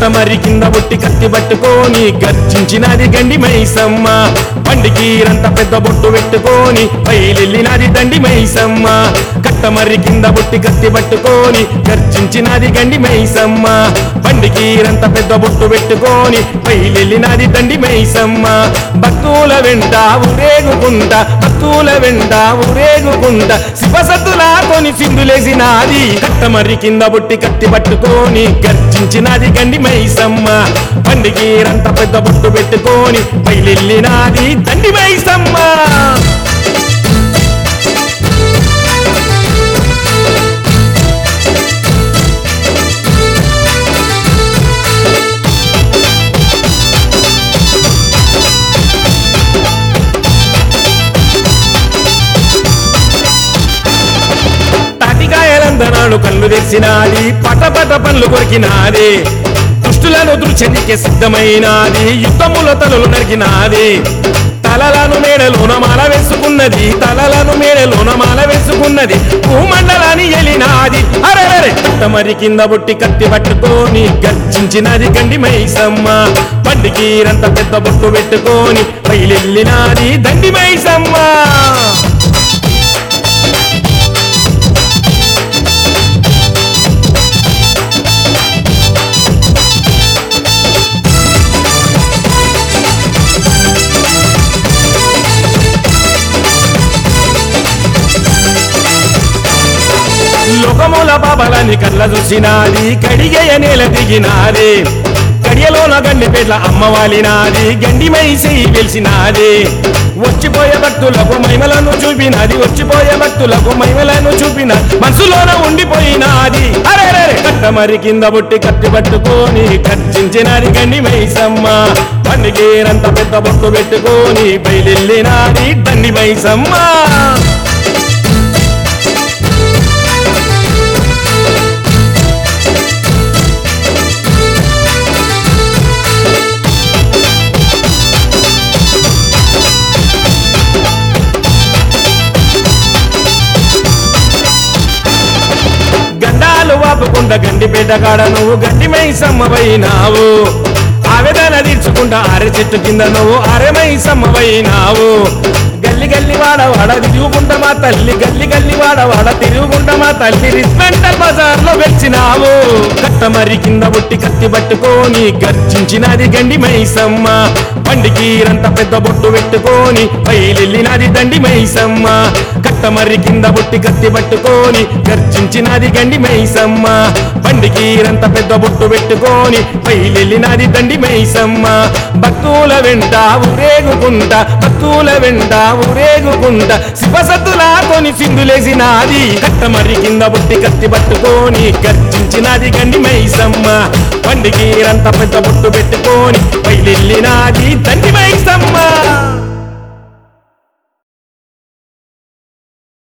కట్టమరి కింద బొట్టి కత్తి పట్టుకొని గర్జించినది గండి మైసమ్మ బండికి రంత పెద్ద బొట్టు పెట్టుకొని బయలెళ్ళినది దండి మైసమ్మ కట్టమరి కింద బొట్టి కత్తి పట్టుకొని గర్జించినది గండి మైసమ్మ బండికి రంత పెద్ద బొట్టు పెట్టుకొని బయలెళ్ళినది దండి మైసమ్మ భక్తుల వెంట ఊరేగుకుంటా భక్తుల వెంట ఊరేగుకుంటా శివసత్తులా కొని సింధులేసినాది కట్టమర్రి కింద బొట్టి కత్తి పట్టుకొని గర్జించినది గండి మైసమ్మ బండికి రంత పెద్ద బొట్టు పెట్టుకొని బయలెళ్ళినాది దండి మైసమ్మ తాటికాయలందనాడు కళ్ళు తెరిచినాది పటపట పనులు కొరికినాది దుష్టులను దృశ్యనికి సిద్ధమైనాది యుద్ధముల తలలు నరికినాది తలలను మేడలోన మాల వేసుకున్నది తలలను మేడలోన మాల వేసుకున్నది భూమండలాన్ని ఎలినాది అరే కట్టమరి కింద బొట్టి కత్తి పట్టుకొని గర్జించినది గండి మైసమ్మ బండికి రంత పెద్ద బొట్టు పెట్టుకొని బయలెళ్ళినాది దండి మైసమ్మ లోకముల బాబలని కళ్ళ చూసినాది కడిగేయ నేల దిగినాది కడియలోన గండి పేట్ల అమ్మవాలినాది గండి మైసి వెలిసినాది వచ్చిపోయే భక్తులకు మహిమలను చూపినది వచ్చిపోయే భక్తులకు మహిమలను చూపిన మనసులోన ఉండిపోయినాది అరే అరే కట్టమరి కింద బొట్టి కత్తి పట్టుకొని ఖర్చించినది గండి మైసమ్మ బండికి రంత పెద్ద బొట్టు పెట్టుకొని బయలెళ్ళినాది దండి మైసమ్మ గండాలు వాపుకుంటా గండిపేట కాడ నువ్వు గండి మైసమ్మవైనావు ఆవేదన తీర్చుకుంటా అరె చెట్టు కింద నువ్వు అరె మైసమ్మవైనావు గల్లి గల్లి వాడ వాడ తిరుగుకుంటా మా తల్లి గల్లి గల్లి వాడ వాడ తిరుగుకుంటా మా తల్లి రిస్మెంటల్ బజార్ లో వెచ్చినావు కట్టమరి కింద బొట్టి కత్తి పట్టుకొని గర్జించినది గండి మైసమ్మ బండికి రంత పెద్ద బొట్టు పెట్టుకొని బయలెళ్ళినది దండి మైసమ్మ కట్టమర్రి కింద బొట్టి కత్తి పట్టుకొని గర్జించినది గండి మైసమ్మ బండికి రంత పెద్ద బొట్టు పెట్టుకొని బయలెళ్ళినది దండి మైసమ్మ భక్తుల వెంట ఊరేగుకుంటా భక్తుల వెంట ఊరేగుకుంటా శివసత్తులా కొని సింధులేసినాది కట్టమర్రి కింద బొట్టి కత్తి పట్టుకొని గర్జించినది గండి మైసమ్మ బండికి రంత పెద్ద బొట్టు పెట్టుకొని బయలెళ్ళినాది దండి మైసమ్మ